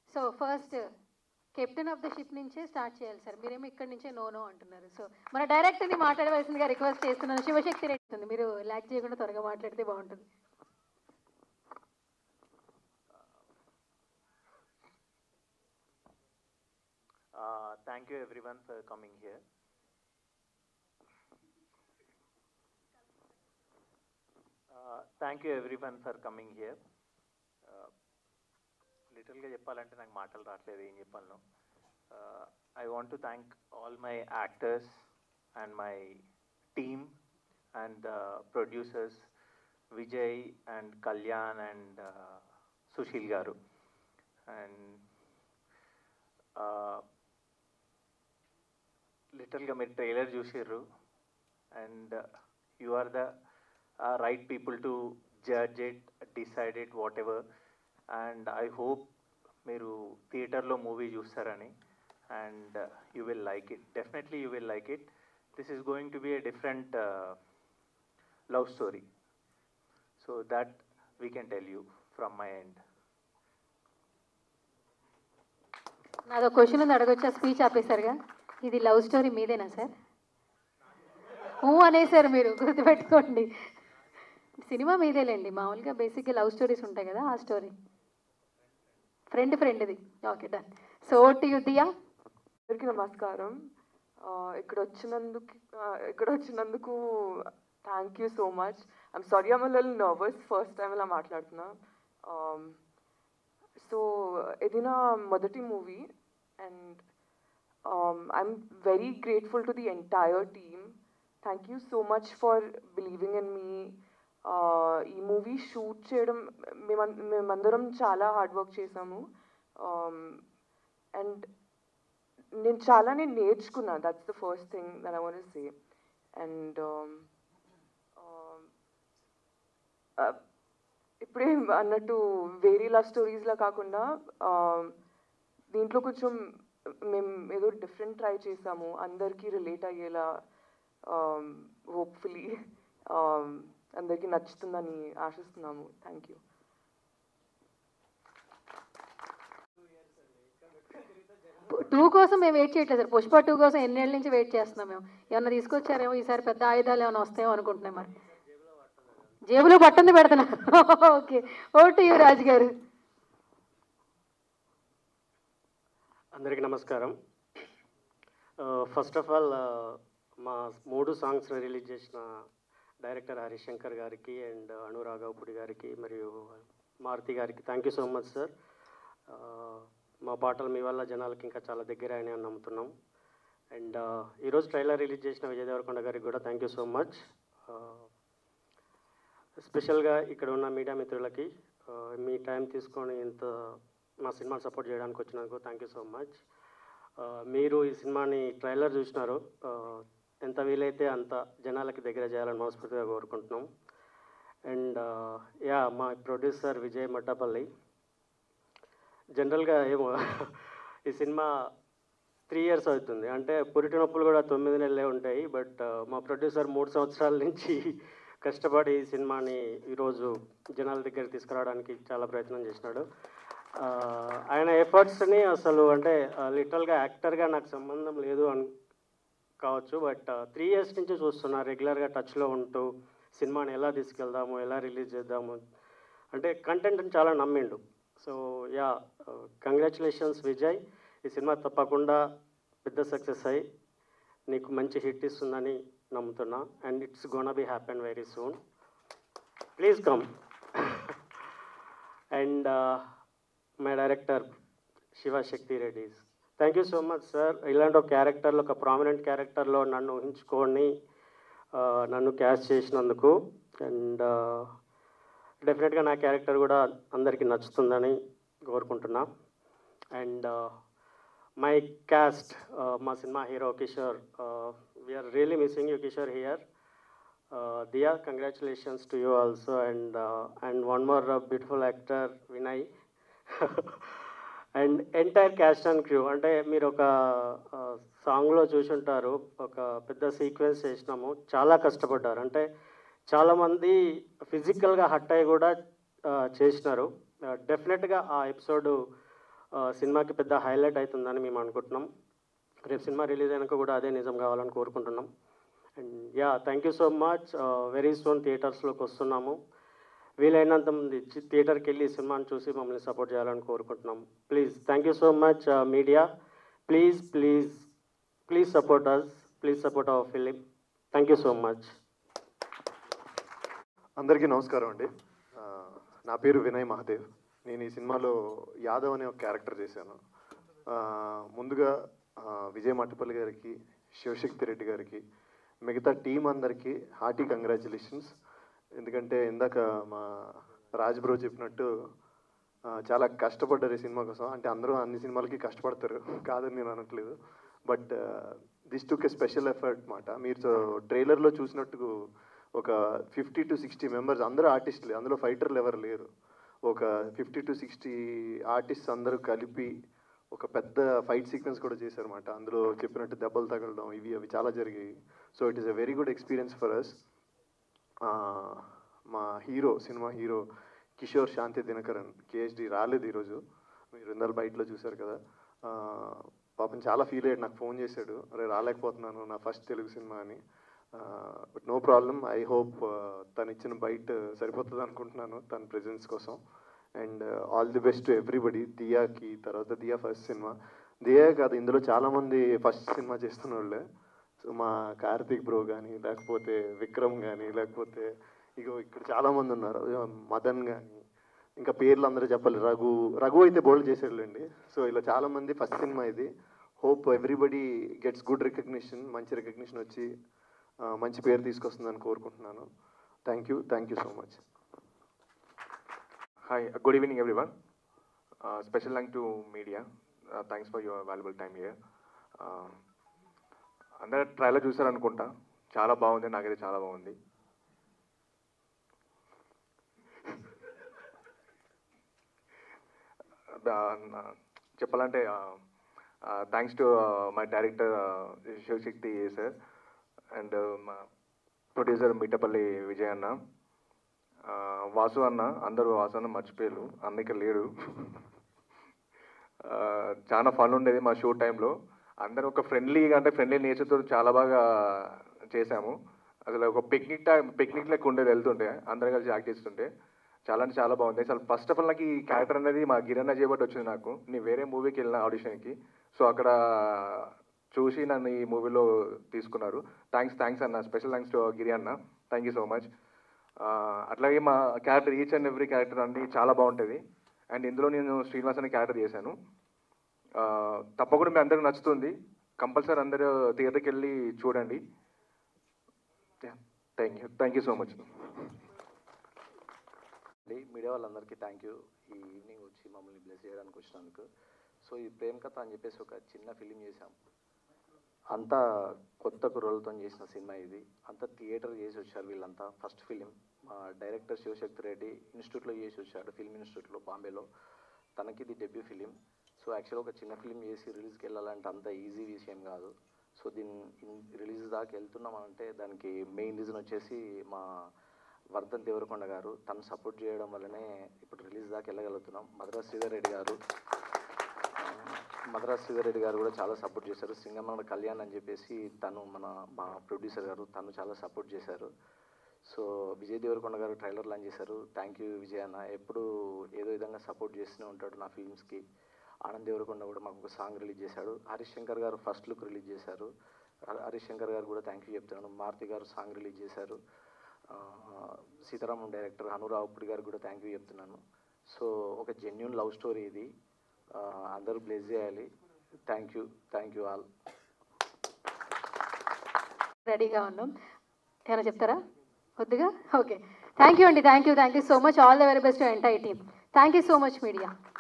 So first captain of the ship నుంచే start చేయాలి sir మీరేమో ఇక్కడి నుంచే నో నో అంటున్నారు సో మన డైరెక్టర్ని మాట్లాడవలసిందిగా రిక్వెస్ట్ చేస్తున్నాను శివశక్తి రెడ్డి ఉంది మీరు ల్యాక్ చేయకుండా త్వరగా మాట్లాడితే బాగుంటుంది Uh, thank you everyone for coming here. Uh, thank you everyone for coming here. Uh, లిటిల్గా చెప్పాలంటే నాకు మాటలు రావట్లేదు ఏం చెప్పాలను I want to thank all my actors and my team and producers Vijay and Kalyan and Sushil garu and లిటల్గా మీరు ట్రైలర్ చూసిర్రు and you are the right people to judge it decide it whatever and I hope మీరు థియేటర్లో movie చూస్తారని and you will like it definitely you will like it this is going to be a different love story so that we can tell you from my end నాదో question ఉంది అడగొచ్చా speech ఆపేశారుగా ఇది love story మీదేనా sir ఊ అనేసారు మీరు గుర్తుపెట్టుకోండి cinema మీదేలేండి మామూలుగా బేసిక్గా లవ్ స్టోరీస్ ఉంటాయి కదా ఆ స్టోరీ ఫ్రెండ్ ఫ్రెండ్ది ఓకే డన్ సో టు యుద్ధియా అందరికీ నమస్కారం ఆ, ఇక్కడ వచ్చినందుకు ఆ, ఇక్కడ వచ్చినందుకు thank you so much I'm sorry I'm lil nervous first time ఇలా మాట్లాడుతున్నా సో ఇది నా మొదటి movie and I'm very grateful to the entire team thank you so much for believing in me ఈ మూవీ షూట్ చేయడం మేమం మేమందరం చాలా hard work చేసాము అండ్ నేను చాలా నేను నేర్చుకున్నా that's the first thing that I want say and ఇప్పుడే అన్నట్టు వేరే లవ్ స్టోరీస్లా కాకుండా um, దీంట్లో కొంచెం మేము ఏదో డిఫరెంట్ ట్రై చేసాము అందరికీ రిలేట్ అయ్యేలా హోప్ఫుల్లీ అందరికీ నచ్చుతుందని ఆశిస్తున్నాము థ్యాంక్ యూ టూ కోసం మేము వెయిట్ చేయట్లేదు సార్ పుష్ప టూ కోసం ఎన్నేళ్ళ నుంచి వెయిట్ చేస్తున్నాం మేము ఏమన్నా తీసుకొచ్చారేమో ఈసారి పెద్ద ఆయుధాలు ఏమైనా వస్తాయేమో అనుకుంటున్నాం మరి జేబులో పట్టుంది పెడుతున్నా ఓకే ఓటు యు రాజు గారు అందరికీ నమస్కారం ఫస్ట్ ఆఫ్ ఆల్ మా మూడు సాంగ్స్ రిలీజ్ చేసిన డైరెక్టర్ హరిశంకర్ గారికి అండ్ అనురాఘవపుడి గారికి మరియు మారుతి గారికి thank you so much sir మా పాటలు మీ వల్ల జనాలకి ఇంకా చాలా దగ్గర అయినాయి అని నమ్ముతున్నాం అండ్ ఈరోజు ట్రైలర్ రిలీజ్ చేసిన విజయ్ దేవరకొండ గారికి కూడా థ్యాంక్ యూ సో మచ్ స్పెషల్గా ఇక్కడ ఉన్న మీడియా మిత్రులకి ఆ, మీ టైం తీసుకొని ఇంత మా సినిమాని సపోర్ట్ చేయడానికి వచ్చినందుకు థ్యాంక్ యూ సో మచ్ మీరు ఈ సినిమాని ట్రైలర్ చూసినారు ఆ, ఎంత వీలైతే అంత జనాలకి దగ్గర చేయాలని మనస్ఫూర్తిగా కోరుకుంటున్నాం అండ్ యా మా ప్రొడ్యూసర్ విజయ్ మట్టపల్లి జనరల్గా ఏమో ఈ సినిమా త్రీ ఇయర్స్ అవుతుంది అంటే పురిటి నొప్పులు కూడా తొమ్మిది నెలలే ఉంటాయి బట్ మా ప్రొడ్యూసర్ మూడు సంవత్సరాల నుంచి కష్టపడి ఈ సినిమాని ఈరోజు జనాల దగ్గర తీసుకురావడానికి చాలా ప్రయత్నం చేసినాడు ఆ, ఆయన ఎఫర్ట్స్ని అసలు అంటే లిటరల్గా యాక్టర్గా నాకు సంబంధం లేదు అని కావచ్చు బట్ త్రీ ఇయర్స్ నుంచి చూస్తున్నా రెగ్యులర్గా టచ్లో ఉంటూ సినిమాని ఎలా తీసుకెళ్దాము ఎలా రిలీజ్ చేద్దాము అంటే కంటెంట్ని చాలా నమ్మిండు సో యా కంగ్రాచులేషన్స్ విజయ్ ఈ సినిమా తప్పకుండా పెద్ద సక్సెస్ అయ్యి నీకు మంచి హిట్ ఇస్తుందని నమ్ముతున్నా and it's gonna be happen very soon please come and my director Shivashakti రెడ్డిస్ thank you so much sir ఇలాంటి ఒక క్యారెక్టర్లో ఒక ప్రామినెంట్ క్యారెక్టర్లో నన్ను ఊహించుకొని ఆ, నన్ను క్యాష్ చేసినందుకు అండ్ డెఫినెట్గా నా క్యారెక్టర్ కూడా అందరికీ నచ్చుతుందని కోరుకుంటున్నా అండ్ మై క్యాస్ట్ మా సినిమా hero Kishore we're really missing you Kishore here Diya congratulations to you also and and one more beautiful actor Vinay and entire cast and crew అంటే మీరు ఒక సాంగ్లో చూసుంటారు ఒక పెద్ద సీక్వెన్స్ చేసినాము చాలా కష్టపడ్డారు అంటే చాలామంది ఫిజికల్గా హట్ అయ్యి కూడా ఆ, చేసినారు డెఫినెట్గా ఆ ఎపిసోడ్ ఆ, సినిమాకి పెద్ద హైలైట్ అవుతుందని మేము అనుకుంటున్నాం రేపు సినిమా రిలీజ్ అయినాక కూడా అదే నిజం కావాలని కోరుకుంటున్నాం and yeah thank you so much very soon థియేటర్స్లోకి వస్తున్నాము వీలైనంత మంది చి- థియేటర్కి వెళ్ళి సినిమాని చూసి మమ్మల్ని సపోర్ట్ చేయాలని కోరుకుంటున్నాం please thank you so much media please please please support us please support our film thank you so much అందరికీ నమస్కారం అండి ఆ, నా పేరు వినయ్ మహాదేవ్ నేను ఈ సినిమాలో యాదవ్ అనే ఒక క్యారెక్టర్ చేశాను ఆ, ముందుగా ఆ, విజయ్ మట్టుపల్లి గారికి శివశక్తి రెడ్డి గారికి మిగతా టీం అందరికీ హార్టీ కంగ్రాచులేషన్స్ ఎందుకంటే ఇందాక మా రాజ్ బ్రో చెప్పినట్టు ఆ, చాలా కష్టపడ్డారు ఈ సినిమా కోసం అంటే అందరూ అన్ని సినిమాలకి కష్టపడతారు కాదని నేను అనట్లేదు but this took a special effort మాట మీరు ట్రైలర్లో చూసినట్టు ఒక ఫిఫ్టీ టు సిక్స్టీ మెంబర్స్ అందరూ ఆర్టిస్టులే అందులో ఫైటర్లు ఎవరు లేరు ఒక ఫిఫ్టీ టు సిక్స్టీ ఆర్టిస్ట్ అందరూ కలిపి ఒక పెద్ద ఫైట్ సీక్వెన్స్ కూడా చేశారన్నమాట అందులో చెప్పినట్టు దెబ్బలు తగలడం ఇవి అవి చాలా జరిగాయి so it is a very good experience for us మా హీరో సినిమా హీరో కిషోర్ శాంతి దినకరన్ కేఎస్డి రాలేదు ఈరోజు మీరు ఇందాక బయటలో చూశారు కదా ఆ, పాపం చాలా ఫీల్ అయ్యాడు నాకు ఫోన్ చేశాడు అరే రాలేకపోతున్నాను నా ఫస్ట్ తెలుగు సినిమా అని but no problem I hope తను ఇచ్చిన బయట సరిపోతుంది అనుకుంటున్నాను తన ప్రెజెన్స్ కోసం and all the best to everybody దియాకి తర్వాత దియా ఫస్ట్ సినిమా దియా కాదు ఇందులో చాలామంది ఫస్ట్ సినిమా చేస్తున్న వాళ్ళే సో మా కార్తీక్ బ్రో కానీ లేకపోతే విక్రమ్ కానీ లేకపోతే ఇగో ఇక్కడ చాలామంది ఉన్నారు మదన్ కానీ ఇంకా పేర్లు అందరూ చెప్పాలి రఘు రఘు అయితే బోల్డ్ చేసాడులేండి సో ఇలా చాలామంది ఫస్ట్ సినిమా ఇది hope everybody gets good recognition మంచి రికగ్నిషన్ వచ్చి ఆ, మంచి పేరు తీసుకొస్తుందని కోరుకుంటున్నాను thank you thank you so much Hi, uh, good evening, everyone. Uh, special thank to media. Uh, thanks for your valuable time here. Uh, అందరు ట్రైలర్ చూసారు అనుకుంటా చాలా బాగుంది నాకైతే చాలా బాగుంది Uh, నా- చెప్పాలంటే thanks to my director Shivashakti sir and మా ప్రొడ్యూసర్ మిట్టపల్లి విజయ్ అన్న ఆ, వాసు అన్న అందరూ వాసు అన్న మర్చిపోయారు అన్న ఇక్కడ లేడు ఆ, చాలా ఫన్ ఉండేది మా షో టైంలో అందరూ ఒక ఫ్రెండ్లీగా అంటే ఫ్రెండ్లీ నేచర్తో చాలా బాగా చేశాము అసలు ఒక పిక్నిక్ టైం పిక్నిక్ లెక్క ఉండేది వెళ్తుంటే అందరం కలిసి యాక్ట్ చేస్తుంటే చాలా అంటే చాలా బాగుంది అసలు ఫస్ట్ ఆఫ్ ఆల్ నాకు ఈ క్యారెక్టర్ అనేది మా గిరన్న చేయబట్టి వచ్చింది నాకు నేను వేరే మూవీకి వెళ్ళిన ఆడిషన్కి సో అక్కడ చూసి నన్ను ఈ మూవీలో తీసుకున్నారు థ్యాంక్స్ థ్యాంక్స్ అన్న స్పెషల్ థ్యాంక్స్ టు గిరి అన్న థ్యాంక్ యూ సో మచ్ అట్లాగే మా character each and every character అన్ని చాలా బాగుంటుంది అండ్ ఇందులో నేను శ్రీనివాస్ అనే క్యారెక్టర్ చేశాను ఆ, తప్పకుండా మీ అందరికి నచ్చుతుంది కంపల్సరీ అందరూ థియేటర్కి వెళ్ళి చూడండి thank you thank you so much అండి మీడియా వాళ్ళందరికీ థ్యాంక్ యూ ఈ ఈవినింగ్ వచ్చి మమ్మల్ని బ్లెస్ చేయడానికి వచ్చినందుకు సో ఈ ప్రేమ కథ అని చెప్పేసి ఒక చిన్న ఫిలిం చేశాం అంతా కొత్త కుర్రలతో చేసిన సినిమా ఇది అంతా థియేటర్ చేసి వచ్చారు వీళ్ళంతా ఫస్ట్ ఫిలిం మా డైరెక్టర్ శివశక్తి రెడ్డి ఇన్స్టిట్యూట్లో చేసి వచ్చాడు ఫిల్మ్ ఇన్స్టిట్యూట్లో బాంబేలో తనకి ఇది డెబ్యూ ఫిలిం సో యాక్చువల్గా ఒక చిన్న ఫిలిం చేసి రిలీజ్కి వెళ్ళాలంటే అంత ఈజీ విషయం కాదు సో దీని రిలీజ్ దాకా వెళ్తున్నామంటే దానికి మెయిన్ రీజన్ వచ్చేసి మా వర్ధన్ దేవరకొండ గారు తను సపోర్ట్ చేయడం వల్లనే ఇప్పుడు రిలీజ్ దాకా వెళ్ళగలుగుతున్నాం మద్రాస్ శ్రీధర్ రెడ్డి గారు ఆ, మద్రాస్ శ్రీధర్ రెడ్డి గారు కూడా చాలా సపోర్ట్ చేశారు సింగమన కళ్యాణ్ అని చెప్పేసి తను మన మా ప్రొడ్యూసర్ గారు తను చాలా సపోర్ట్ చేశారు so Vijay Devarakonda garu trailer launch చేశారు థ్యాంక్ యూ విజయ్ అన్న ఎప్పుడు ఏదో విధంగా సపోర్ట్ చేస్తూనే ఉంటాడు నా ఫిల్మ్స్కి ఆనంద్ దేవరకొండ కూడా మాకు ఒక సాంగ్ రిలీజ్ చేశాడు హరీష్ శంకర్ గారు ఫస్ట్ లుక్ రిలీజ్ చేశారు హ- హరీష్ శంకర్ గారు కూడా థ్యాంక్ యూ చెప్తున్నాను మారుతి గారు సాంగ్ రిలీజ్ చేశారు ఆ, సీతారామన్ డైరెక్టర్ హనురావుపుడి గారు కూడా థ్యాంక్ యూ చెప్తున్నాను సో ఒక జెన్యున్ లవ్ స్టోరీ ఇది ఆ, అందరూ బ్లెస్ చేయాలి thank you thank you all రెడీగా ఉన్నాం ఏమైనా చెప్తారా కొద్దిగా ఓకే థ్యాంక్ యూ అండి thank you thank you so much all the very best entire team thank you so much media